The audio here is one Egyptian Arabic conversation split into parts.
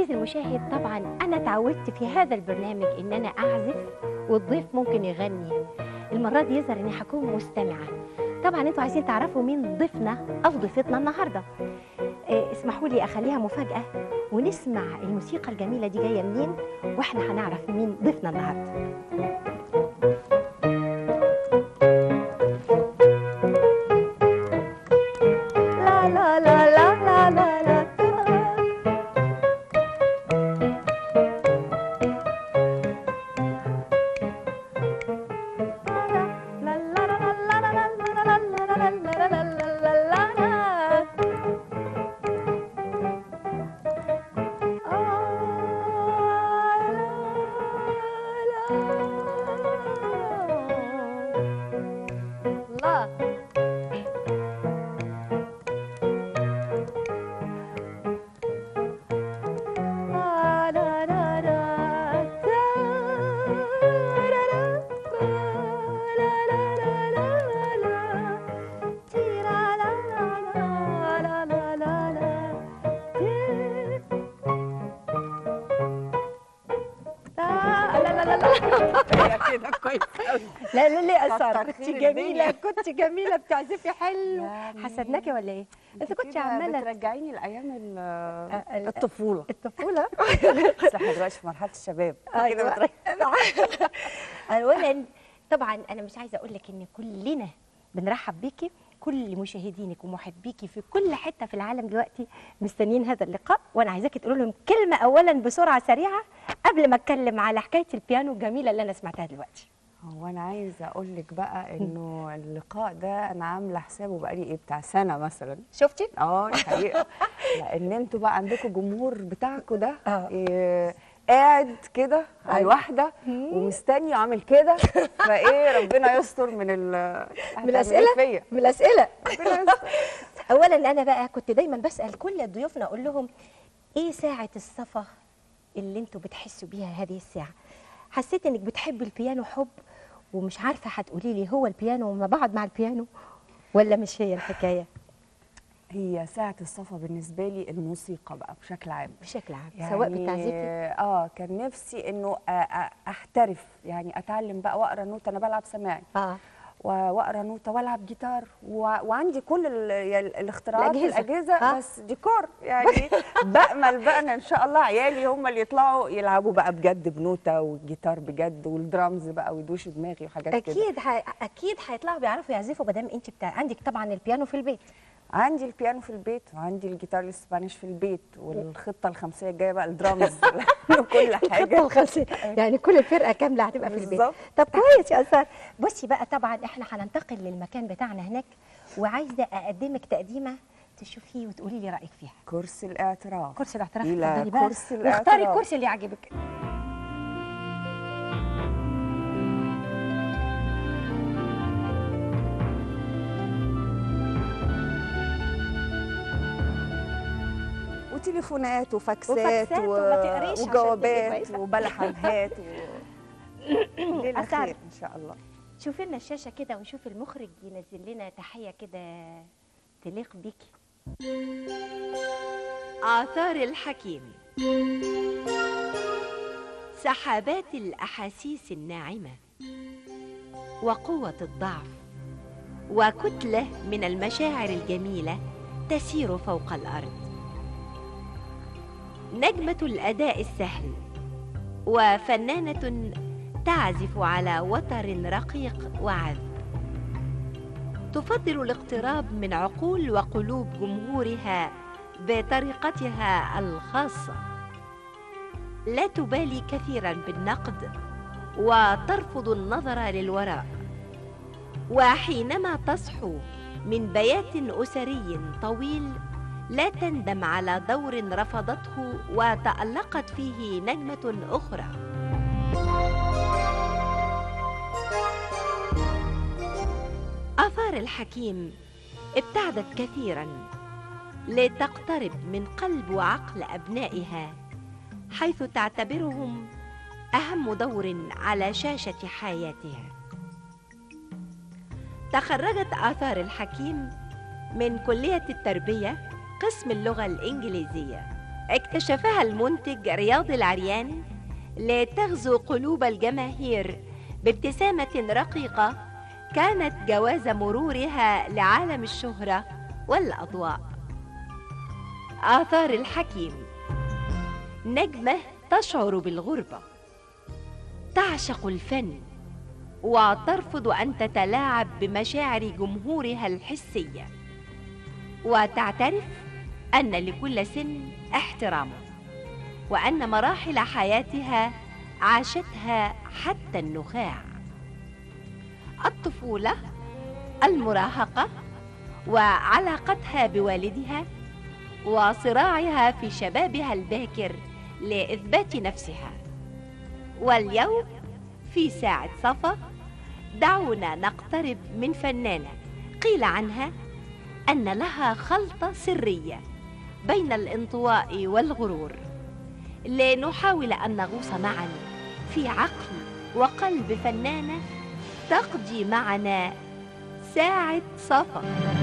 عزيزي المشاهد طبعا انا تعودت في هذا البرنامج ان انا اعزف والضيف ممكن يغني المره دي يظهر اني هكون مستمعه طبعا انتوا عايزين تعرفوا مين ضيفنا او ضيفتنا النهارده إيه، اسمحوا لي اخليها مفاجاه ونسمع الموسيقى الجميله دي جايه منين واحنا هنعرف مين ضيفنا النهارده لا لا لا لا لا لا لا الله هي كده كويس قوي لا لا لا كتر أسار كنت خير جميلة الدنيا. كنت جميلة بتعزفي حلو يعني حسدناكي ولا ايه؟ انت كنت عمالة بترجعيني لايام ال- ال- الطفوله الطفولة بس احنا دلوقتي في مرحله الشباب كده أيوة. بترجع- اولا طبعا انا مش عايزه اقول لك ان كلنا بنرحب بيكي كل مشاهدينك ومحبيكي في كل حته في العالم دلوقتي مستنيين هذا اللقاء وانا عايزاكي تقولوا لهم كلمه اولا بسرعه سريعه قبل ما اتكلم على حكايه البيانو الجميله اللي انا سمعتها دلوقتي هو انا عايزه اقول لك بقى انه اللقاء ده انا عامله حسابه بقالي ايه بتاع سنه مثلا شفتي اه الحقيقه لان انتوا بقى عندكم جمهور بتاعكم ده آه. إيه قاعد كده على أيوة. الواحده ومستني وعامل كده فايه ربنا يستر من ال من الاسئله فيا من الاسئله ربنا يستر اولا انا بقى كنت دايما بسال كل ضيوفنا اقول لهم ايه ساعه الصفا اللي انتوا بتحسوا بيها هذه الساعه حسيت انك بتحبي البيانو حب ومش عارفه هتقولي لي هو البيانو وما بقعد مع البيانو ولا مش هي الحكايه هي ساعة الصفا بالنسبة لي الموسيقى بقى بشكل عام بشكل عام سواء بتعزفي اه كان نفسي انه أ- أ- احترف يعني اتعلم بقى واقرا نوتة انا بلعب سماعي اه و- واقرا نوتة والعب جيتار و... وعندي كل ال... يعني الاختراعات الأجهزة. الاجهزة آه. بس ديكور يعني بامل بقى ان ان شاء الله عيالي هم اللي يطلعوا يلعبوا بقى بجد بنوتة والجيتار بجد والدرامز بقى ويدوشوا دماغي وحاجات كده اكيد ح... اكيد هيطلعوا بيعرفوا يعزفوا ما دام انت بتاع عندك طبعا البيانو في البيت عندي البيانو في البيت وعندي الجيتار الاسبانيش في البيت والخطه الخمسيه الجايه بقى الدرامز كل الخطه حاجه الخمسيه يعني كل الفرقه كامله هتبقى في البيت بالظبط. طب كويس يا استاذ بصي بقى طبعا احنا هننتقل للمكان بتاعنا هناك وعايزه اقدمك تقديمه تشوفيه وتقولي لي رايك فيها كرسي الاعتراف كرسي الاعتراف إلى اتفضلي بقى كرسي واختاري الاعتراف. الكرسي اللي يعجبك وتليفونات وفاكسات, وفاكسات و... وما تقريش عشان تبقي وجوابات كويسة. وبلحمهات و... ليلة أسعد. خير ان شاء الله شوفي لنا الشاشه كده ونشوف المخرج ينزل لنا تحيه كده تليق بيكي آثار الحكيم سحابات الأحاسيس الناعمة وقوة الضعف وكتلة من المشاعر الجميلة تسير فوق الأرض نجمة الأداء السهل وفنانة تعزف على وتر رقيق وعذب تفضل الاقتراب من عقول وقلوب جمهورها بطريقتها الخاصه لا تبالي كثيرا بالنقد وترفض النظر للوراء وحينما تصحو من بيات اسري طويل لا تندم على دور رفضته وتالقت فيه نجمه اخرى آثار الحكيم ابتعدت كثيرا لتقترب من قلب وعقل أبنائها حيث تعتبرهم أهم دور على شاشة حياتها تخرجت آثار الحكيم من كلية التربية قسم اللغة الإنجليزية اكتشفها المنتج رياض العريان لتغزو قلوب الجماهير بابتسامة رقيقة كانت جواز مرورها لعالم الشهرة والأضواء آثار الحكيم نجمة تشعر بالغربة تعشق الفن وترفض أن تتلاعب بمشاعر جمهورها الحسية وتعترف أن لكل سن احترامه وأن مراحل حياتها عاشتها حتى النخاع الطفولة المراهقة وعلاقتها بوالدها وصراعها في شبابها الباكر لإثبات نفسها واليوم في ساعة صفا دعونا نقترب من فنانة قيل عنها أن لها خلطة سرية بين الانطواء والغرور لنحاول أن نغوص معا في عقل وقلب فنانة تقضي معنا ساعة صفا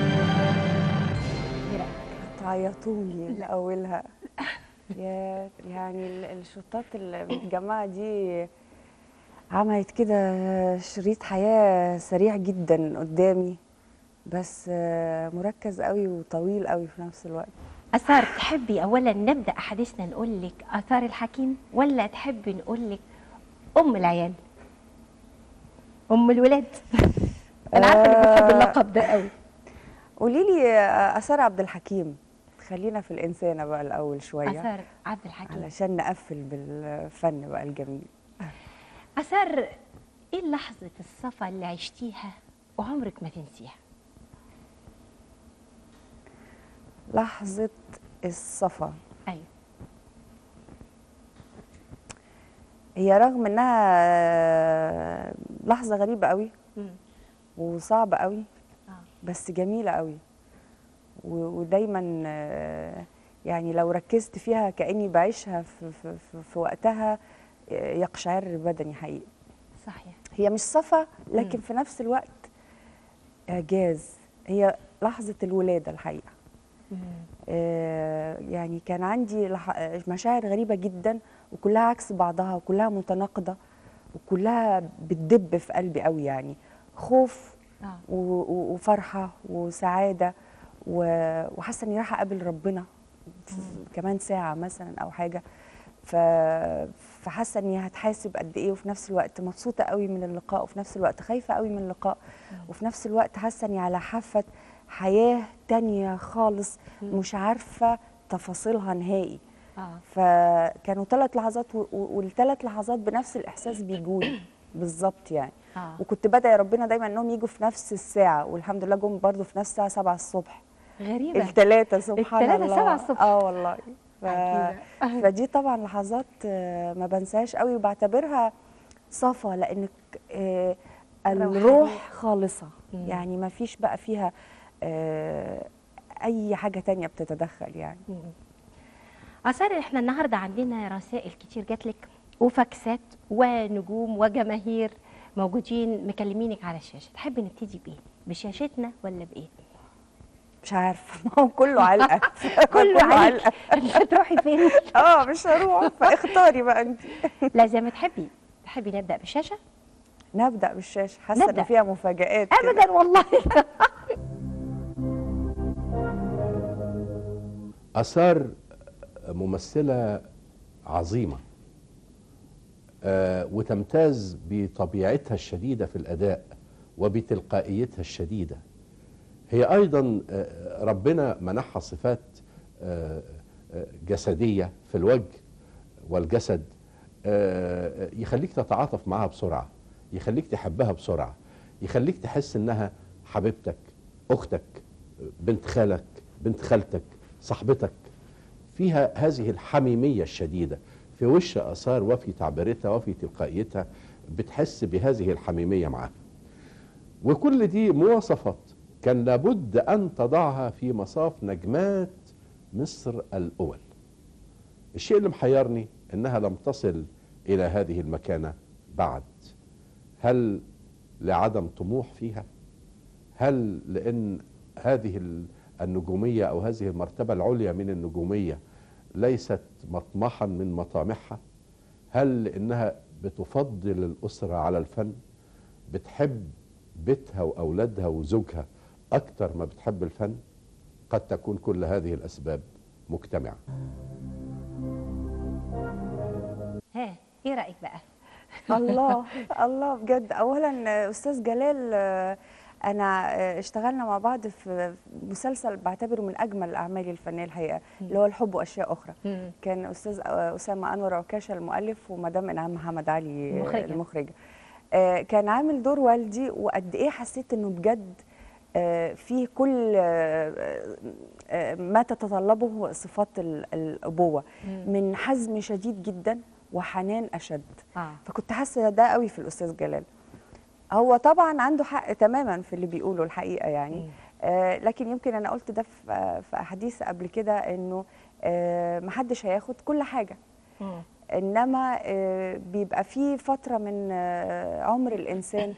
تعيطوني لأولها يا يعني ال- الشطات المتجمعة دي عملت كده شريط حياة سريع جدا قدامي بس آه، مركز قوي وطويل قوي في نفس الوقت أثار تحبي أولا نبدأ حديثنا نقول لك آثار الحكيم ولا تحبي نقول لك أم العيال أم الولاد أنا عارفة إنك بتحبي آه. اللقب ده قوي قولي لي آه، آثار عبد الحكيم خلينا في الإنسانة بقى الأول شوية آثار عبد الحكيم علشان نقفل بالفن بقى الجميل آثار إيه لحظة الصفا اللي عشتيها وعمرك ما تنسيها لحظة الصفا أيوة هي رغم انها آه، لحظة غريبة قوي مم. وصعبة قوي آه. بس جميلة قوي و- ودايما آه، يعني لو ركزت فيها كأني بعيشها في, في, في, في وقتها آه، يقشعر بدني حقيقي صحيح هي مش صفا لكن مم. في نفس الوقت إعجاز هي لحظة الولادة الحقيقة مم. آه، يعني كان عندي لح- مشاعر غريبة جدا وكلها عكس بعضها وكلها متناقضة وكلها بتدب في قلبي قوي يعني خوف آه. و- و- وفرحة وسعادة و- وحاسة إني رايحة أقابل ربنا في- كمان ساعة مثلا أو حاجة ف- فحاسة إني هتحاسب قد إيه وفي نفس الوقت مبسوطة قوي من اللقاء وفي نفس الوقت خايفة قوي من اللقاء وفي نفس الوقت حاسة إني على حافة حياة تانية خالص مم. مش عارفة تفاصيلها نهائي آه. فكانوا ثلاث لحظات و- و- والثلاث لحظات بنفس الإحساس بيجولي بالظبط يعني آه. وكنت بدعي ربنا دايما انهم يجوا في نفس الساعه والحمد لله جم برضو في نفس الساعه 7 الصبح غريبة الثلاثه سبحان التلاتة الله سبعة الصبح. اه والله ف... عجيبة. فدي طبعا لحظات آه، ما بنساهاش قوي وبعتبرها صفا لانك آه، الروح خالصه مم. يعني ما فيش بقى فيها آه، اي حاجه تانية بتتدخل يعني مم. آثار احنا النهارده عندنا رسائل كتير جات لك وفاكسات ونجوم وجماهير موجودين مكلمينك على الشاشه تحبي نبتدي بايه بشاشتنا ولا بايه مش عارفه ما هو كله علقه كله عليك انت هتروحي فين اه مش هروح فاختاري بقى انت لا زي ما تحبي تحبي نبدا بالشاشه نبدا بالشاشه حاسه نبدأ. ان فيها مفاجآت كده. ابدا والله آثار ممثلة عظيمة آه، وتمتاز بطبيعتها الشديدة في الأداء وبتلقائيتها الشديدة هي أيضا آه، ربنا منحها صفات آه، آه، جسدية في الوجه والجسد آه، يخليك تتعاطف معها بسرعة يخليك تحبها بسرعة يخليك تحس إنها حبيبتك أختك بنت خالك بنت خالتك صاحبتك فيها هذه الحميمية الشديدة في وش آثار وفي تعبيرتها وفي تلقائيتها بتحس بهذه الحميمية معاها وكل دي مواصفات كان لابد أن تضعها في مصاف نجمات مصر الأول الشيء اللي محيرني أنها لم تصل إلى هذه المكانة بعد هل لعدم طموح فيها هل لأن هذه ال- النجومية أو هذه المرتبة العليا من النجومية ليست مطمحا من مطامحها هل لانها بتفضل الاسره على الفن بتحب بيتها واولادها وزوجها اكتر ما بتحب الفن قد تكون كل هذه الاسباب مجتمعه ها ايه رايك بقى الله الله بجد اولا استاذ جلال آه، انا آه، اشتغلنا مع بعض في مسلسل بعتبره من اجمل الاعمال الفنيه الحقيقه اللي هو الحب واشياء اخرى مم. كان استاذ آه، اسامه انور عكاشه المؤلف ومدام انعام محمد علي آه، المخرجة. المخرجه آه، كان عامل دور والدي وقد ايه حسيت انه بجد آه، فيه كل آه، آه، ما تتطلبه صفات ال- الابوه من حزم شديد جدا وحنان اشد اه فكنت حاسه ده قوي في الاستاذ جلال هو طبعا عنده حق تماما في اللي بيقوله الحقيقه يعني آه لكن يمكن انا قلت ده في آه، في احاديث قبل كده انه آه محدش هياخد كل حاجه مم. انما آه بيبقى في فتره من آه عمر الانسان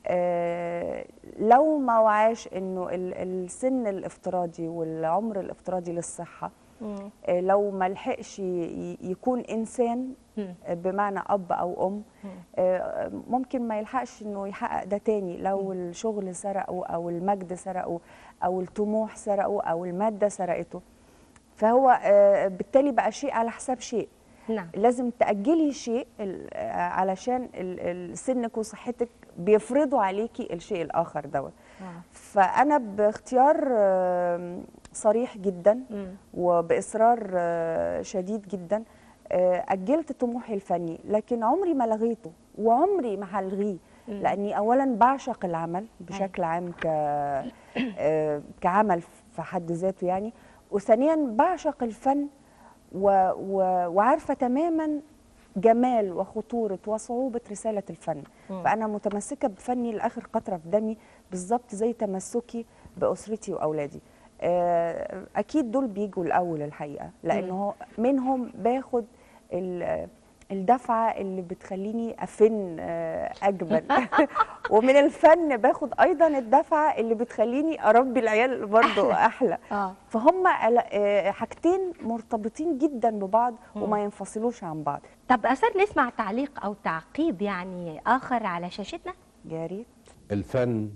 آه لو ما وعاش انه ال- السن الافتراضي والعمر الافتراضي للصحه مم. آه، لو ما لحقش ي- يكون انسان مم. آه، بمعنى اب او ام آه، ممكن ما يلحقش انه يحقق ده تاني لو الشغل سرقه او المجد سرقه او الطموح سرقه او الماده سرقته فهو آه، بالتالي بقى شيء على حساب شيء نعم لازم تأجلي شيء ال- آه، علشان ال- ال- سنك وصحتك بيفرضوا عليكي الشيء الآخر دوت آه. فأنا باختيار آم، صريح جدا مم. وبإصرار آه، شديد جدا آه، أجلت طموحي الفني لكن عمري ما لغيته وعمري ما هلغيه لأني أولا بعشق العمل بشكل عام ك آه، كعمل في حد ذاته يعني وثانيا بعشق الفن و... و... وعارفة تماما جمال وخطورة وصعوبة رسالة الفن مم. فأنا متمسكة بفني لآخر قطرة في دمي بالظبط زي تمسكي بأسرتي وأولادي آه، أكيد دول بيجوا الأول الحقيقة لأنه منهم باخد ال- الدفعة اللي بتخليني أفن آه، أجمل ومن الفن باخد أيضا الدفعة اللي بتخليني أربي العيال برضو أحلى اه فهم علا- آه، حاجتين مرتبطين جدا ببعض وما ينفصلوش عن بعض طب أصر نسمع تعليق أو تعقيب يعني آخر على شاشتنا يا ريت الفن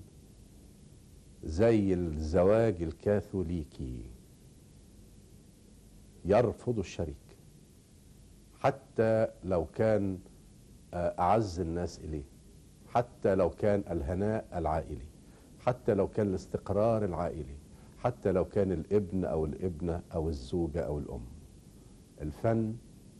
زي الزواج الكاثوليكي يرفض الشريك حتى لو كان آه، أعز الناس إليه حتى لو كان الهناء العائلي حتى لو كان الاستقرار العائلي حتى لو كان الابن أو الابنة أو الزوجة أو الأم الفن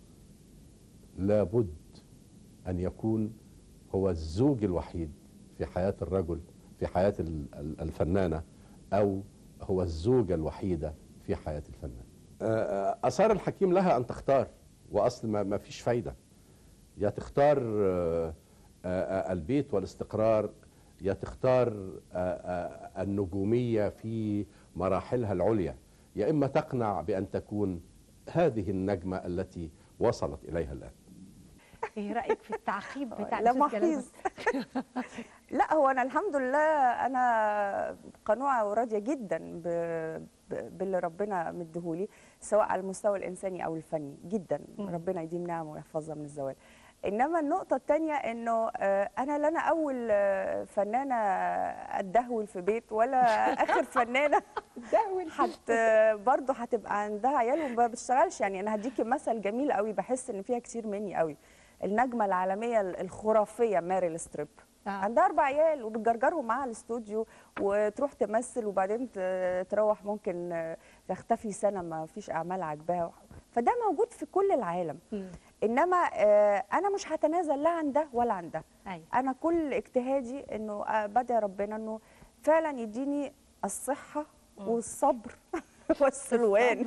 لابد أن يكون هو الزوج الوحيد في حياة الرجل في حياة ال- ال- الفنانة أو هو الزوجة الوحيدة في حياة الفنان آه، آه، أثار الحكيم لها أن تختار وأصل ما ما فيش فايدة يا تختار آه، آه، آه، البيت والاستقرار يا تختار آه، آه، النجومية في مراحلها العليا يا إما تقنع بأن تكون هذه النجمة التي وصلت إليها الآن ايه رايك في التعقيب بتاع لا الأستاذ جلال؟ محيز لا هو انا الحمد لله انا قنوعه وراضيه جدا ب... ب... باللي ربنا مديهولي سواء على المستوى الانساني او الفني جدا ربنا يديم نعمه ويحفظها من الزوال انما النقطه الثانيه انه آه، انا لا انا اول آه، فنانه اتدهول في بيت ولا اخر فنانه حت برضه هتبقى عندها عيال وما بتشتغلش يعني انا هديكي مثل جميل قوي بحس ان فيها كتير مني قوي النجمه العالميه الخرافيه ماريل ستريب آه. عندها اربع عيال وبتجرجرهم معاها الاستوديو وتروح تمثل وبعدين ت- تروح ممكن آه، تختفي سنه ما فيش اعمال عاجباها فده موجود في كل العالم مم. انما آه، انا مش هتنازل لا عن ده ولا عن ده أيوة. انا كل اجتهادي انه آه، بدعي ربنا انه فعلا يديني الصحه والصبر والسلوان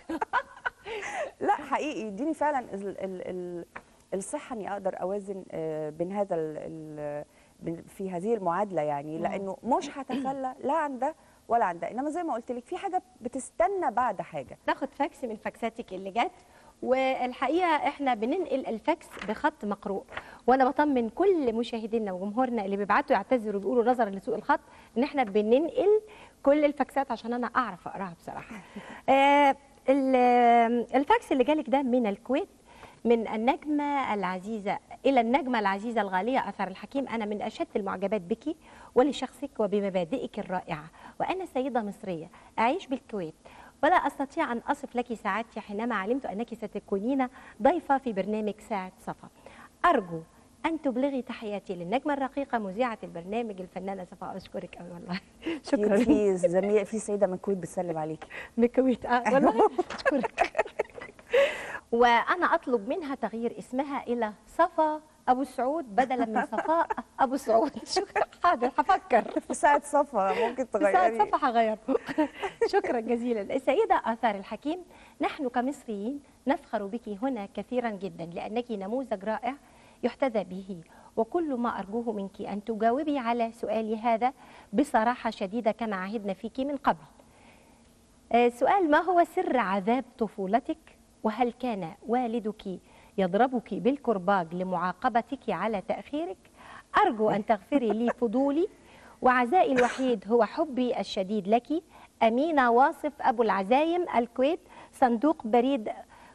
لا حقيقي يديني فعلا ال ال ال الصحه اني اقدر اوازن آه، بين هذا ال ال بين- في هذه المعادله يعني لانه مش هتخلى لا عن ده ولا عن ده انما زي ما قلت لك في حاجه بتستنى بعد حاجه ناخد فاكس من فاكساتك اللي جت والحقيقه احنا بننقل الفاكس بخط مقروء وانا بطمن كل مشاهدينا وجمهورنا اللي بيبعتوا يعتذروا بيقولوا نظرا لسوء الخط ان احنا بننقل كل الفاكسات عشان انا اعرف اقراها بصراحه آه ال- الفاكس اللي جالك ده من الكويت من النجمة العزيزة إلى النجمة العزيزة الغالية أثر الحكيم أنا من أشد المعجبات بك ولشخصك وبمبادئك الرائعة وأنا سيدة مصرية أعيش بالكويت ولا أستطيع أن أصف لك سعادتي حينما علمت أنك ستكونين ضيفة في برنامج ساعة صفا أرجو أن تبلغي تحياتي للنجمة الرقيقة مذيعة البرنامج الفنانة صفاء أشكرك أوي والله شكرا في في زميل في سيده من الكويت بتسلم عليكي من الكويت اه والله اشكرك وانا اطلب منها تغيير اسمها الى صفا ابو سعود بدلا من صفاء ابو سعود شكرا حاضر هفكر في ساعه صفا ممكن في ساعة تغيري صفا هغيره شكرا جزيلا السيدة آثار الحكيم نحن كمصريين نفخر بك هنا كثيرا جدا لأنك نموذج رائع يحتذى به وكل ما أرجوه منك أن تجاوبي على سؤالي هذا بصراحة شديدة كما عهدنا فيك من قبل آه، سؤال ما هو سر عذاب طفولتك وهل كان والدك يضربك بالكرباج لمعاقبتك على تأخيرك أرجو أن تغفري لي فضولي وعزائي الوحيد هو حبي الشديد لك أمينة واصف أبو العزايم الكويت صندوق بريد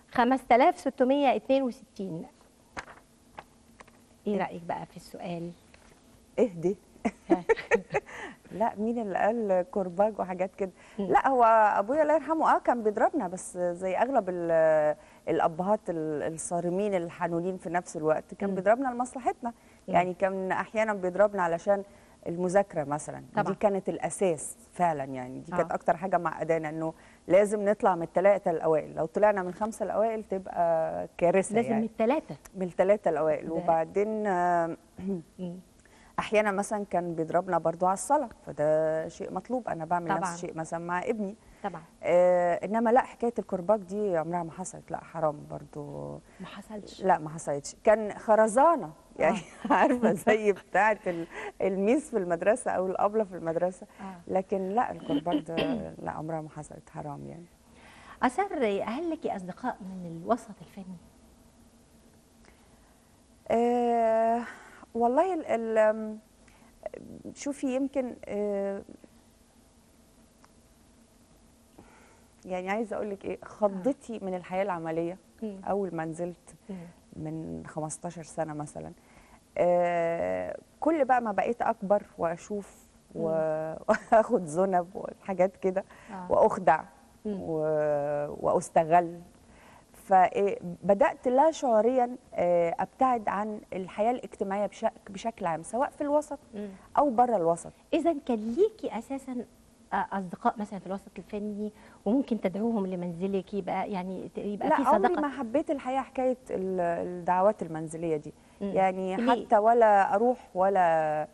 5662 إيه رأيك بقى في السؤال؟ اهدي لا مين اللي قال كرباج وحاجات كده لا هو ابويا الله يرحمه اه كان بيضربنا بس زي اغلب ال- الابهات ال- الصارمين الحنونين في نفس الوقت كان مم. بيضربنا لمصلحتنا يعني كان احيانا بيضربنا علشان المذاكره مثلا طبعا. دي كانت الاساس فعلا يعني دي كانت آه. اكتر حاجه معقدانا انه لازم نطلع من الثلاثه الاوائل لو طلعنا من الخمسه الاوائل تبقى كارثه لازم يعني الثلاثة من الثلاثه الاوائل ده- وبعدين آه، احيانا مثلا كان بيضربنا برضو على الصلاه فده شيء مطلوب انا بعمل طبعاً. نفس الشيء مثلا مع ابني طبعا آه انما لا حكايه الكرباج دي عمرها ما حصلت لا حرام برضو ما حصلش لا ما حصلتش كان خرزانه يعني عارفه زي بتاعه ال- الميس في المدرسه او الابله في المدرسه آه. لكن لا الكرباج ده لا عمرها ما حصلت حرام يعني أسر هل لك أصدقاء من الوسط الفني؟ آه والله ال ال آم، شوفي يمكن آه يعني عايزه اقول لك ايه خضتي من الحياه العمليه مم. اول ما نزلت مم. من 15 سنه مثلا آه كل بقى ما بقيت اكبر واشوف و- واخد ذنب وحاجات كده آه. واخدع مم. و- واستغل فبدات لا شعوريا آه، ابتعد عن الحياه الاجتماعيه بشك- بشكل عام سواء في الوسط مم. او بره الوسط إذا كان ليكي أساسا آه، أصدقاء مثلا في الوسط الفني وممكن تدعوهم لمنزلك يبقى يعني ت- يبقى لا في عمري صداقة ما حبيت الحقيقه حكايه ال- الدعوات المنزليه دي مم. يعني ليه؟ حتى ولا اروح ولا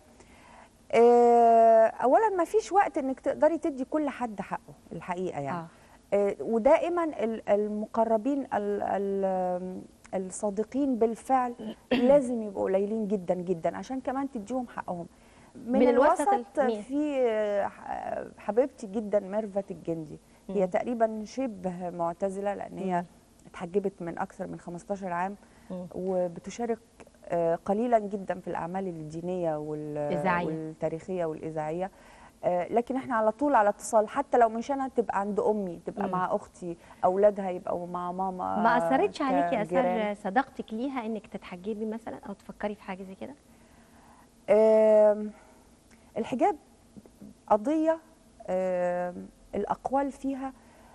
آه، اولا ما فيش وقت انك تقدري تدي كل حد حقه الحقيقه يعني آه. آه، ودائما ال- المقربين ال- ال- الصادقين بالفعل لازم يبقوا قليلين جدا جدا عشان كمان تديهم حقهم من, من الوسط الوسط ال- في آه، ح- حبيبتي جدا ميرفت الجندي هي مم. تقريبا شبه معتزله لان هي مم. اتحجبت من اكثر من 15 عام مم. وبتشارك آه، قليلا جدا في الاعمال الدينيه وال- إذاعية. والتاريخيه والاذاعيه آه، لكن احنا على طول على اتصال حتى لو مش انا تبقى عند امي تبقى مم. مع اختي اولادها يبقوا مع ماما ما أثرتش عليكي كجيران. أثر صداقتك ليها إنك تتحجبي مثلا أو تفكري في حاجة زي كده؟ آم، الحجاب قضيه آم، الاقوال فيها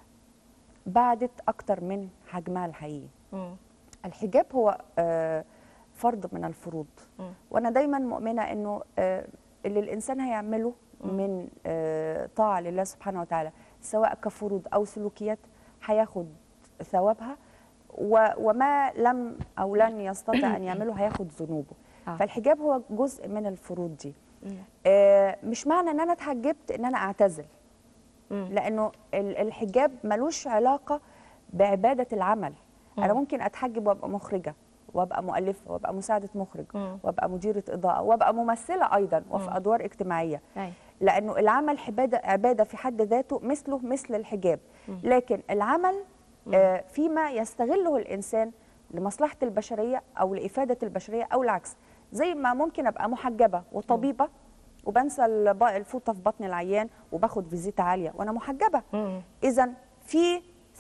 بعدت اكتر من حجمها الحقيقي مم. الحجاب هو آه، فرض من الفروض مم. وانا دايما مؤمنه انه آه، اللي الانسان هيعمله من آه، طاعه لله سبحانه وتعالى سواء كفروض او سلوكيات هياخد ثوابها و- وما لم او لن يستطع ان يعمله هياخد ذنوبه آه. فالحجاب هو جزء من الفروض دي مم. آه، مش معنى ان انا اتحجبت ان انا اعتزل مم. لانه ال- الحجاب ملوش علاقه بعباده العمل انا مم. ممكن اتحجب وابقى مخرجه وابقى مؤلفه وابقى مساعده مخرج مم. وابقى مديره اضاءه وابقى ممثله ايضا وفي مم. ادوار اجتماعيه أي. لانه العمل عباده عباده في حد ذاته مثله مثل الحجاب مم. لكن العمل آه، فيما يستغله الانسان لمصلحه البشريه او لافاده البشريه او العكس زي ما ممكن ابقى محجبه وطبيبه وبنسى الب- الفوطه في بطن العيان وباخد فيزيتا عاليه وانا محجبه مم. اذا في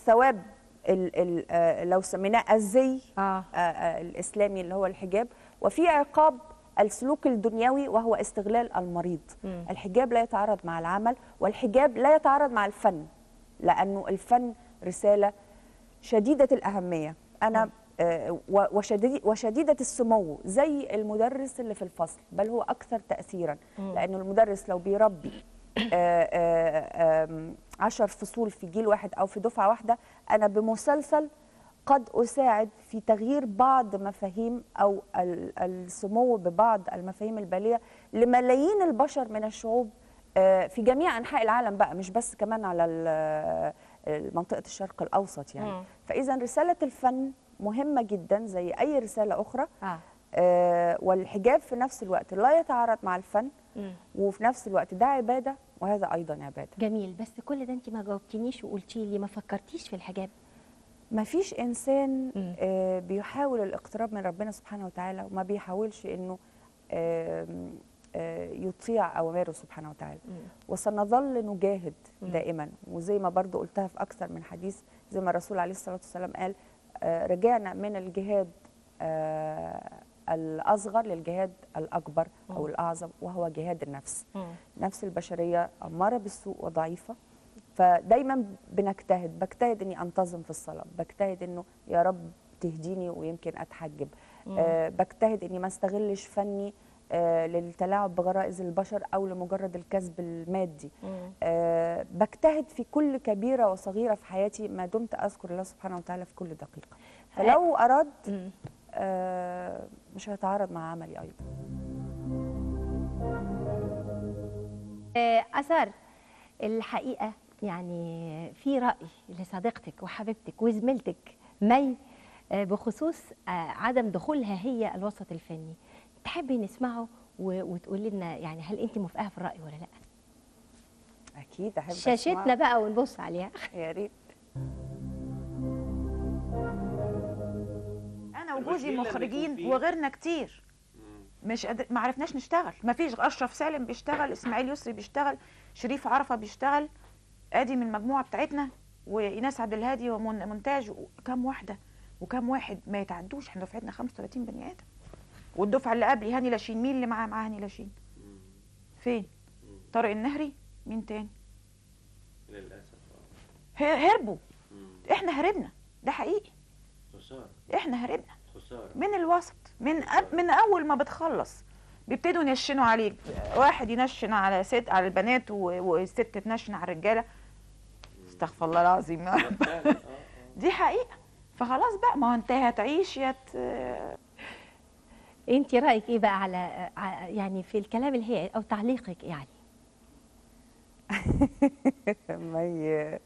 الثواب ال ال آه، لو سميناه الزي اه آه، آه، الاسلامي اللي هو الحجاب وفي عقاب السلوك الدنيوي وهو استغلال المريض مم. الحجاب لا يتعارض مع العمل والحجاب لا يتعارض مع الفن لانه الفن رساله شديده الاهميه انا آه، و- وشديد وشديده السمو زي المدرس اللي في الفصل بل هو اكثر تاثيرا لانه المدرس لو بيربي آه، آه، آم، عشر فصول في جيل واحد او في دفعه واحده انا بمسلسل قد اساعد في تغيير بعض مفاهيم او ال- السمو ببعض المفاهيم الباليه لملايين البشر من الشعوب آه، في جميع انحاء العالم بقى مش بس كمان على ال- منطقه الشرق الاوسط يعني مم. فاذا رساله الفن مهمه جدا زي اي رساله اخرى اه آه، والحجاب في نفس الوقت لا يتعارض مع الفن مم. وفي نفس الوقت ده عباده وهذا ايضا عباده جميل بس كل ده انت ما جاوبتنيش وقلتي لي ما فكرتيش في الحجاب ما فيش انسان مم. آه، بيحاول الاقتراب من ربنا سبحانه وتعالى وما بيحاولش انه آم، آه، يطيع اوامره سبحانه وتعالى مم. وسنظل نجاهد مم. دائما وزي ما برضو قلتها في اكثر من حديث زي ما الرسول عليه الصلاه والسلام قال آه، رجعنا من الجهاد آه، الاصغر للجهاد الاكبر او مم. الاعظم وهو جهاد النفس مم. نفس البشريه اماره بالسوء وضعيفه فدايما بنجتهد بجتهد اني انتظم في الصلاه بجتهد انه يا رب تهديني ويمكن اتحجب مم. آه بجتهد اني ما استغلش فني آه للتلاعب بغرائز البشر او لمجرد الكسب المادي مم. آه بجتهد في كل كبيره وصغيره في حياتي ما دمت اذكر الله سبحانه وتعالى في كل دقيقه فلو اراد مم. آه مش هيتعارض مع عملي ايضا آه، أثر الحقيقة يعني في رأي لصديقتك وحبيبتك وزميلتك مي آه، بخصوص آه، عدم دخولها هي الوسط الفني تحبي نسمعه و- وتقولي لنا يعني هل انت موافقه في الرأي ولا لا اكيد احب شاشتنا أسمع. بقى ونبص عليها يا ريت انا وجوزي المشكلة إن يكون مخرجين في- وغيرنا كتير مش قادر ما عرفناش نشتغل ما فيش اشرف سالم بيشتغل اسماعيل يسري بيشتغل شريف عرفه بيشتغل ادي من المجموعه بتاعتنا وايناس عبد الهادي ومونتاج كام واحده وكام واحد ما يتعدوش احنا دفعتنا 35 بني ادم والدفعه اللي قبلي هاني لاشين مين اللي معاه معاه هاني لاشين فين طارق النهري مين تاني للاسف ه- هربوا اه احنا هربنا ده حقيقي خساره احنا هربنا خساره من الوسط من أب من اول ما بتخلص بيبتدوا ينشنوا عليك واحد ينشن على ست على البنات و- والست تنشن على الرجاله استغفر الله العظيم يا رب فعلا اه اه دي حقيقه فخلاص بقى ما هو انت هتعيش يا ت- انت رأيك ايه بقى على ع- يعني في الكلام اللي هي او تعليقك يعني مي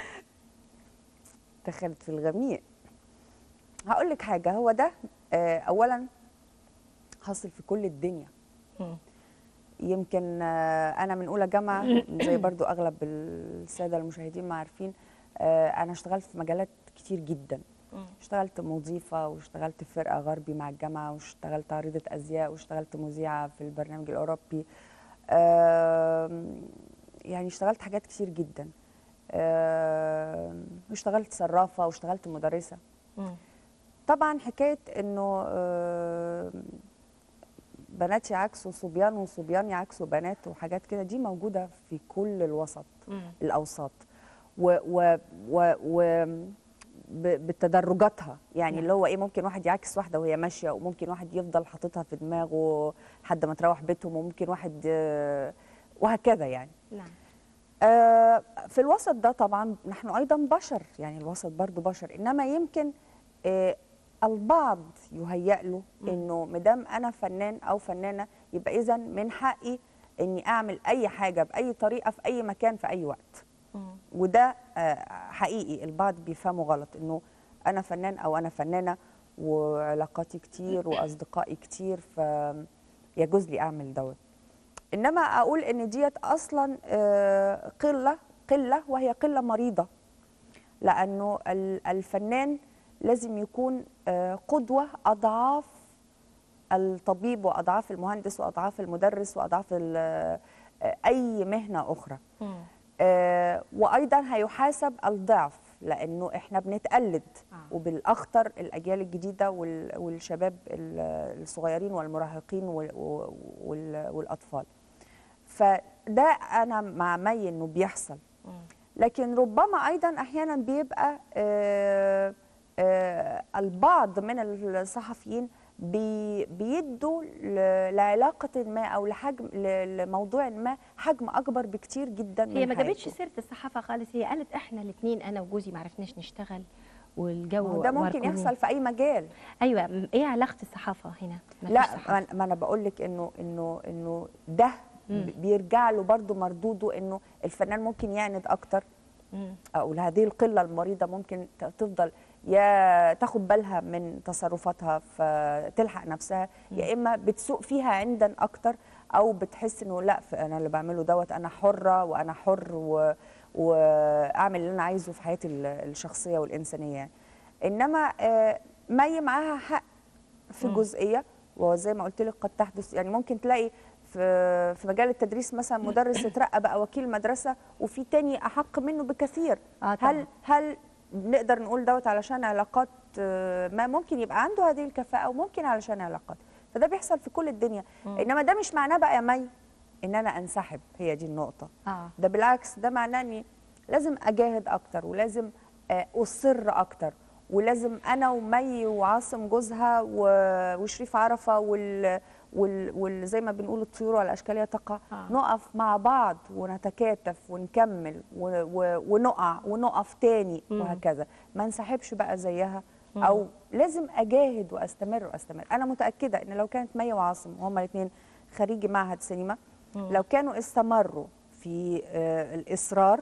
دخلت في الغميق هقول لك حاجه هو ده آه، اولا حاصل في كل الدنيا مم. يمكن آه، انا من اولى جامعه زي برضو اغلب الساده المشاهدين ما عارفين آه، انا اشتغلت في مجالات كتير جدا مم. اشتغلت مضيفه واشتغلت في فرقه غربي مع الجامعه واشتغلت عارضه ازياء واشتغلت مذيعه في البرنامج الاوروبي آم، يعني اشتغلت حاجات كتير جدا آم، واشتغلت صرافه واشتغلت مدرسه مم. طبعا حكايه انه آم، بنات يعكسوا صبيان وصبيان يعكسوا بنات وحاجات كده دي موجوده في كل الوسط مم. الاوساط و و و, و ب- بتدرجاتها يعني نعم. اللي هو ايه ممكن واحد يعكس واحده وهي ماشيه وممكن واحد يفضل حاططها في دماغه لحد ما تروح بيتهم وممكن واحد آه، وهكذا يعني نعم آه، في الوسط ده طبعا نحن ايضا بشر يعني الوسط برضو بشر انما يمكن آه، البعض يهيأ له مم. انه مدام انا فنان او فنانه يبقى اذا من حقي اني اعمل اي حاجه باي طريقه في اي مكان في اي وقت مم. وده آه، حقيقي البعض بيفهموا غلط انه انا فنان او انا فنانه وعلاقاتي كتير واصدقائي كتير فيجوز لي اعمل دوت انما اقول ان ديت اصلا آه، قله قله وهي قله مريضه لانه ال- الفنان لازم يكون آه، قدوه اضعاف الطبيب واضعاف المهندس واضعاف المدرس واضعاف ال- آه، اي مهنه اخرى مم. آه، وايضا هيحاسب الضعف لانه احنا بنتقلد آه. وبالاخطر الاجيال الجديده وال- والشباب ال- الصغيرين والمراهقين وال- وال- والاطفال فده انا مع مي انه بيحصل لكن ربما ايضا احيانا بيبقى آه، آه، البعض من الصحفيين بي بيدوا ل- لعلاقه ما او لحجم ل- لموضوع ما حجم اكبر بكتير جدا هي من ما جابتش حقيقته. سيره الصحافه خالص هي قالت احنا الاثنين انا وجوزي ما عرفناش نشتغل والجو ما هو ده ممكن مركونين. يحصل في اي مجال ايوه م- ايه علاقه الصحافه هنا ما لا فيش صحافة. ما- ما انا بقول لك انه انه انه ده مم. بيرجع له برضه مردوده انه الفنان ممكن يعند اكتر مم. او هذه القله المريضه ممكن ت- تفضل يا تاخد بالها من تصرفاتها فتلحق نفسها يا اما بتسوق فيها عندا اكتر او بتحس انه لا ف- انا اللي بعمله دوت انا حره وانا حر و... واعمل اللي انا عايزه في حياتي ال- الشخصيه والانسانيه يعني. انما آه، مي معاها حق في مم. جزئيه وزي ما قلت لك قد تحدث يعني ممكن تلاقي في في مجال التدريس مثلا مدرس اترقى بقى وكيل مدرسه وفي تاني احق منه بكثير آه طبعاً. هل هل نقدر نقول دوت علشان علاقات آه، ما ممكن يبقى عنده هذه الكفاءه وممكن علشان علاقات فده بيحصل في كل الدنيا مم. انما ده مش معناه بقى يا مي ان انا انسحب هي دي النقطه اه ده بالعكس ده معناه اني لازم اجاهد اكتر ولازم آه، اصر اكتر ولازم انا ومي وعاصم جوزها و- وشريف عرفه وال وال, وال زي ما بنقول الطيور والاشكاليه تقع آه. نقف مع بعض ونتكاتف ونكمل و و ونقع ونقف تاني مم. وهكذا ما انسحبش بقى زيها مم. او لازم اجاهد واستمر واستمر انا متاكده ان لو كانت مي وعاصم وهما الاثنين خريجي معهد سينما مم. لو كانوا استمروا في آه، الاصرار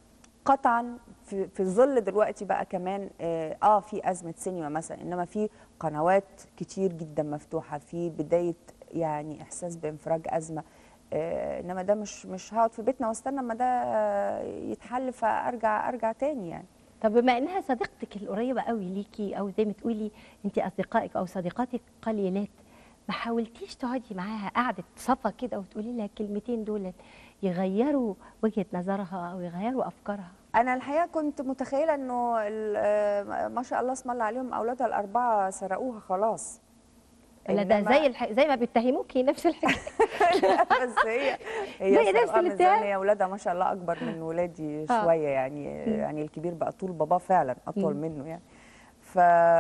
قطعا في, في ظل دلوقتي بقى كمان اه آه، في ازمه سينما مثلا انما في قنوات كتير جدا مفتوحه في بدايه يعني احساس بانفراج ازمه آه انما ده مش مش هقعد في بيتنا واستنى اما ده آه، يتحل فارجع ارجع تاني يعني طب بما انها صديقتك القريبه قوي ليكي او زي ما تقولي انت اصدقائك او صديقاتك قليلات ما حاولتيش تقعدي معاها قعده صفا كده وتقولي لها الكلمتين دول يغيروا وجهه نظرها او يغيروا افكارها انا الحقيقه كنت متخيله انه ال- آه، ما شاء الله اسم الله عليهم اولادها الاربعه سرقوها خلاص لا ده إنما- زي الح... زي ما بيتهموكي نفس الحاجه لا بس هي زي هي نفس سرقة من الاتهام. زمان هي اولادها ما شاء الله اكبر من ولادي آه. شويه يعني يعني الكبير بقى طول باباه فعلا اطول مم. منه يعني ف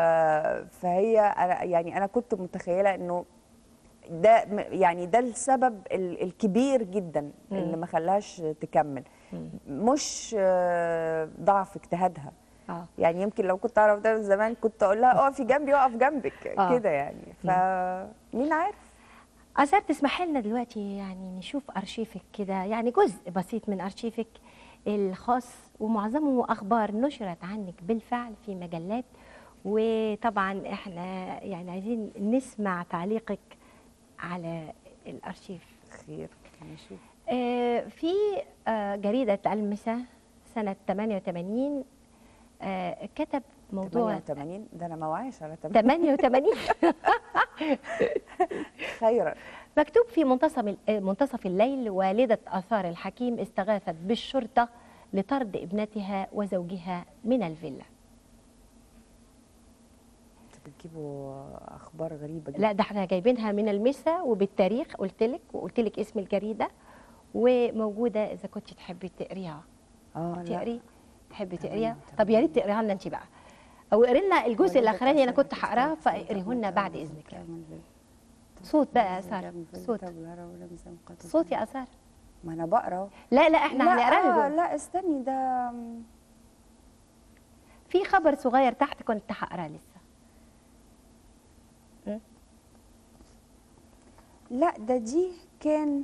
فهي أنا يعني انا كنت متخيله انه ده م- يعني ده السبب ال- الكبير جدا اللي مم. ما خلاهاش تكمل مم. مش آه، ضعف اجتهادها اه يعني يمكن لو كنت اعرف ده من زمان كنت اقول لها اقفي جنبي واقف جنبك آه. كده يعني فمين عارف أزار تسمحي لنا دلوقتي يعني نشوف أرشيفك كده يعني جزء بسيط من أرشيفك الخاص ومعظمه أخبار نشرت عنك بالفعل في مجلات وطبعا احنا يعني عايزين نسمع تعليقك على الأرشيف خير نشوف آه، في آه، جريدة المسا سنة 88 آه، كتب موضوع 88 ده انا ما وعيش على 88 88 خيرا مكتوب في منتصف منتصف الليل والدة آثار الحكيم استغاثت بالشرطة لطرد ابنتها وزوجها من الفيلا انتوا بتجيبوا اخبار غريبه جدا لا ده احنا جايبينها من المسا وبالتاريخ قلت لك وقلت لك اسم الجريدة وموجودة إذا كنت تحبي تقريها اه لا تقري تحبي تمام، تقريها تمام. طب يا ريت تقريها لنا انت بقى او اقري لنا الجزء والدة الاخراني انا آثار كنت الحكيم هقراه استغاثت فاقريه لنا بالشرطة بعد اذنك يعني. لطرد صوت بقى يا ابنتها ساره من الفيلا صوت تبلغ ولم يزن قتل. صوت يا اثار ما انا بقرا أهو. لا لا احنا لا هنقرا آه له لا استني ده في خبر صغير تحت كنت هقراه لسه لا ده دي كان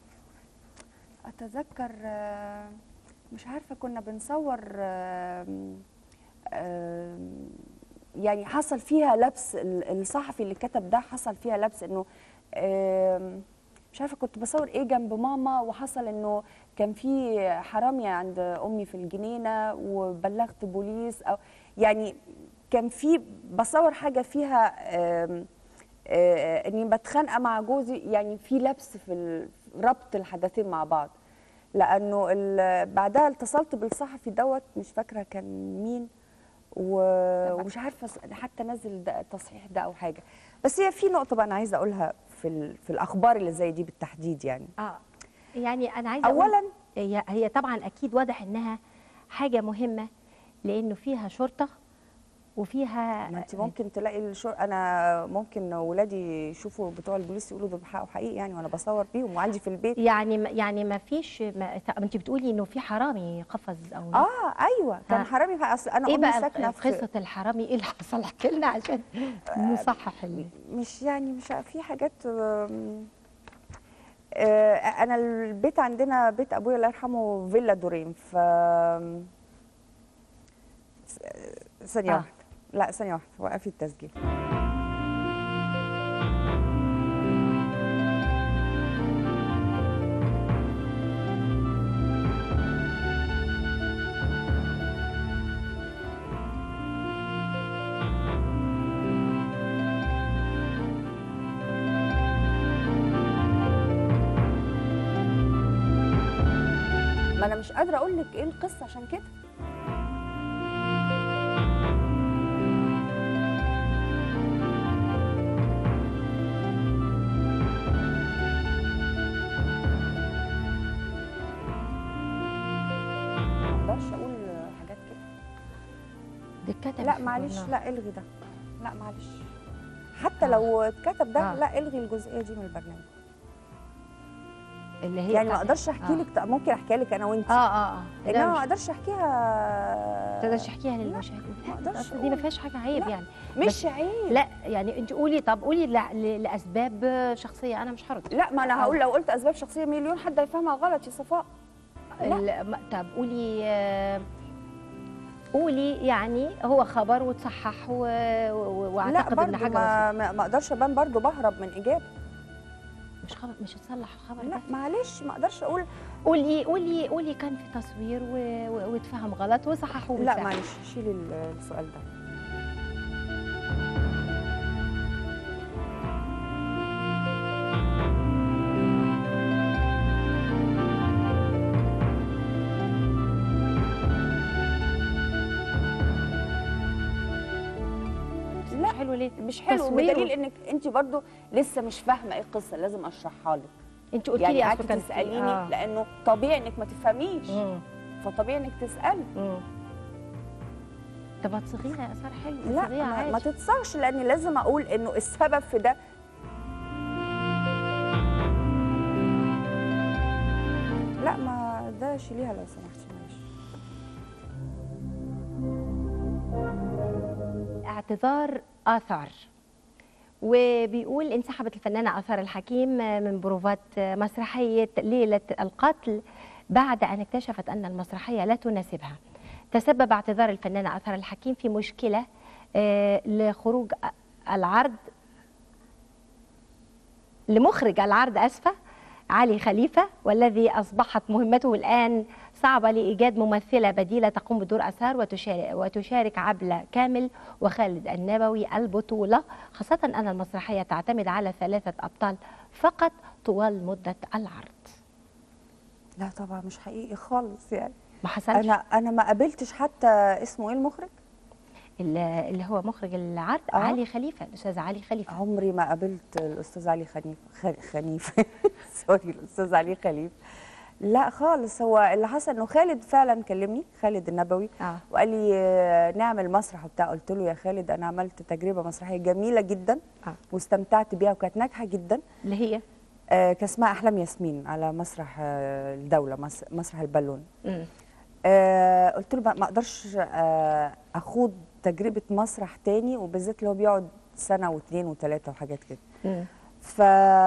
اتذكر آه، مش عارفه كنا بنصور آم، آم، يعني حصل فيها لبس ال- الصحفي اللي كتب ده حصل فيها لبس انه آم، مش عارفه كنت بصور ايه جنب ماما وحصل انه كان في حراميه عند امي في الجنينه وبلغت بوليس او يعني كان في بصور حاجه فيها آم، آه، اني بتخانقه مع جوزي يعني في لبس في ال- ربط الحدثين مع بعض لانه ال- بعدها اتصلت بالصحفي دوت مش فاكره كان مين و- ومش عارفه س- حتى نزل ده التصحيح ده او حاجه بس هي في نقطه بقى انا عايزه اقولها في ال- في الاخبار اللي زي دي بالتحديد يعني اه يعني انا عايزه أقول- اولا هي هي طبعا اكيد واضح انها حاجه مهمه لانه فيها شرطه وفيها ما انت ممكن تلاقي الشر... انا ممكن ولادي يشوفوا بتوع البوليس يقولوا ده بحقه حقيقي يعني وانا بصور بيهم وعندي في البيت يعني ما- يعني ما فيش ما انت بتقولي انه في حرامي قفز او اه ايوه كان ها. حرامي في اصل انا ايه امي بقى ساكنه في قصه الحرامي ايه اللي حصل احكي لنا عشان نصحح ال- مش يعني مش ع- في حاجات آم، آه، انا البيت عندنا بيت ابويا الله يرحمه فيلا دورين ف س- ثانيه آه. واحده لا ثانيه واحده وقفي التسجيل ما انا مش قادره اقول لك ايه القصه عشان كده ما اقدرش اقول حاجات كده ده اتكتب لا في معلش الجورنال. لا الغي ده لا معلش حتى لو اتكتب ده آه. لا الغي الجزئيه دي من البرنامج اللي هي يعني ما بتاعت- اقدرش احكي آه. لك ممكن احكيها لك انا وانت اه اه اه انما لا ما مش اقدرش احكيها تقدرش تحكيها للمشاهدين ما أقدرش أصل دي ما أقول. فيهاش حاجه عيب لا. يعني مش عيب لا يعني انت قولي طب قولي ل- ل- لاسباب شخصيه انا مش هرد لا ما انا آه. هقول لو قلت اسباب شخصيه مليون حد هيفهمها غلط يا صفاء لا. ال- ما- طب قولي آه، قولي يعني هو خبر وتصحح و... و... لا واعتقد ان برضه حاجه ما, بسيطة. ما ما اقدرش ابان برضه بهرب من اجابه مش خبر مش هتصلح الخبر لا ده معلش ما اقدرش اقول قولي قولي قولي كان في تصوير و... و... واتفهم غلط وصححوه لا بالفعل. معلش شيلي ال- السؤال ده مش حلو ليه مش حلو تصويره. بدليل انك انت برضه لسه مش فاهمه ايه القصه لازم اشرحها لك انت قلت يعني لي قعدتي أصل كان في- تساليني آه. لانه طبيعي انك ما تفهميش مم. فطبيعي انك تسالي مم. طب ما تصغيها يا ساره حلو لا تصغيها ما, ما عادي تتصغش لان لازم اقول انه السبب في ده لا ما ده شيليها لو سمحتي معلش اعتذار آثار وبيقول انسحبت الفنانة آثار الحكيم من بروفات مسرحية ليلة القتل بعد أن اكتشفت أن المسرحية لا تناسبها تسبب اعتذار الفنانة آثار الحكيم في مشكلة آه، لخروج العرض لمخرج العرض أسفة علي خليفة والذي أصبحت مهمته الآن صعبة لإيجاد ممثلة بديلة تقوم بدور أثار وتشارك, وتشارك عبلة كامل وخالد النبوي البطولة خاصة أن المسرحية تعتمد على ثلاثة أبطال فقط طوال مدة العرض لا طبعا مش حقيقي خالص يعني ما حصلش انا انا ما قابلتش حتى اسمه ايه المخرج اللي اللي هو مخرج العرض آه. علي خليفة الأستاذ علي خليفة عمري ما قابلت الاستاذ علي خنيف خ- خنيف سوري الاستاذ علي خليف لا خالص هو اللي حصل انه خالد فعلا كلمني خالد النبوي آه. وقال لي آه، نعمل مسرح وبتاع قلت له يا خالد انا عملت تجربه مسرحيه جميله جدا آه. واستمتعت بيها وكانت ناجحه جدا اللي هي آه، كان اسمها احلام ياسمين على مسرح آه، الدوله مس- مسرح البالون مم. آه، قلت له ما ما اقدرش آه، اخوض تجربه مسرح تاني وبالذات اللي هو بيقعد سنه واثنين وثلاثه وحاجات كده مم. ف